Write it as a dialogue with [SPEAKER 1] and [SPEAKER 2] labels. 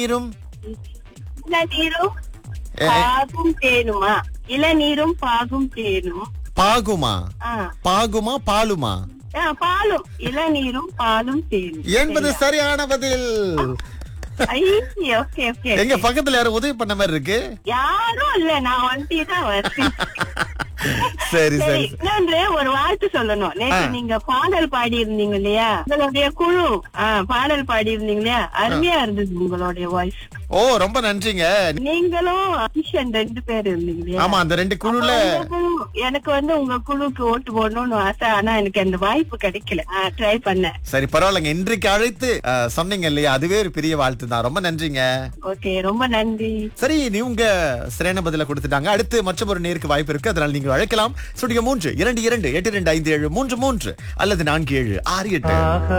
[SPEAKER 1] நீரும்
[SPEAKER 2] இளநீரும்
[SPEAKER 1] ஏ, ஏ.
[SPEAKER 2] பாகும் தேனுமா இளநீரும் பாகும் தேனும்
[SPEAKER 1] பாகுமா
[SPEAKER 2] ஆ,
[SPEAKER 1] பாகுமா பாலுமா
[SPEAKER 2] ஆ, பாலும் இளநீரும் பாலும் தேனும்
[SPEAKER 1] என்பது சரியான பதில்
[SPEAKER 2] ஓகே ஓகே
[SPEAKER 1] எங்க பக்கத்துல யாரும் உதவி பண்ண மாதிரி இருக்கு
[SPEAKER 2] யாரும் இல்ல நான் ஒண்டி தான் வரேன்
[SPEAKER 1] சரி
[SPEAKER 2] சரி
[SPEAKER 1] சரி
[SPEAKER 2] இன்னொன்று ஒரு வாழ்த்து சொல்லணும் நேற்று
[SPEAKER 1] ஆ.
[SPEAKER 2] நீங்க பாடல் பாடி இருந்தீங்க இல்லையா உங்களுடைய குழு ஆ, பாடல் பாடி இருந்தீங்க இல்லையா அருமையா இருந்தது உங்களுடைய வாய்ஸ்
[SPEAKER 1] ஓ ரொம்ப நன்றிங்க
[SPEAKER 2] நீங்களும் கிஷன் ரெண்டு பேர் இருந்தீங்க இல்லையா
[SPEAKER 1] ஆமா அந்த ரெண்டு குழுல
[SPEAKER 2] அப்ப உங்க குழு- எனக்கு வந்து உங்க குழுக்கு ஓட்டு போடணும்னு ஆசை ஆனா எனக்கு அந்த வாய்ப்பு கிடைக்கல ட்ரை பண்ணேன்
[SPEAKER 1] சரி பரவாயில்லைங்க இன்றைக்கு அழைத்து அஹ், சொன்னீங்க இல்லையா அதுவே ஒரு பெரிய வாழ்த்து தான் ரொம்ப நன்றிங்க
[SPEAKER 2] ஓகே ரொம்ப நன்றி
[SPEAKER 1] சரி நீ உங்க சரியான பதில கொடுத்துட்டாங்க அடுத்து மற்றொரு ஒரு நேருக்கு வாய்ப்பு இருக்கு அதனால நீங்க அழைக்கலாம் சுடிய மூன்று இரண்டு இரண்டு எட்டு இரண்டு ஐந்து ஏழு மூன்று மூன்று அல்லது நான்கு ஏழு ஆறு எட்டு
[SPEAKER 3] ஆஹா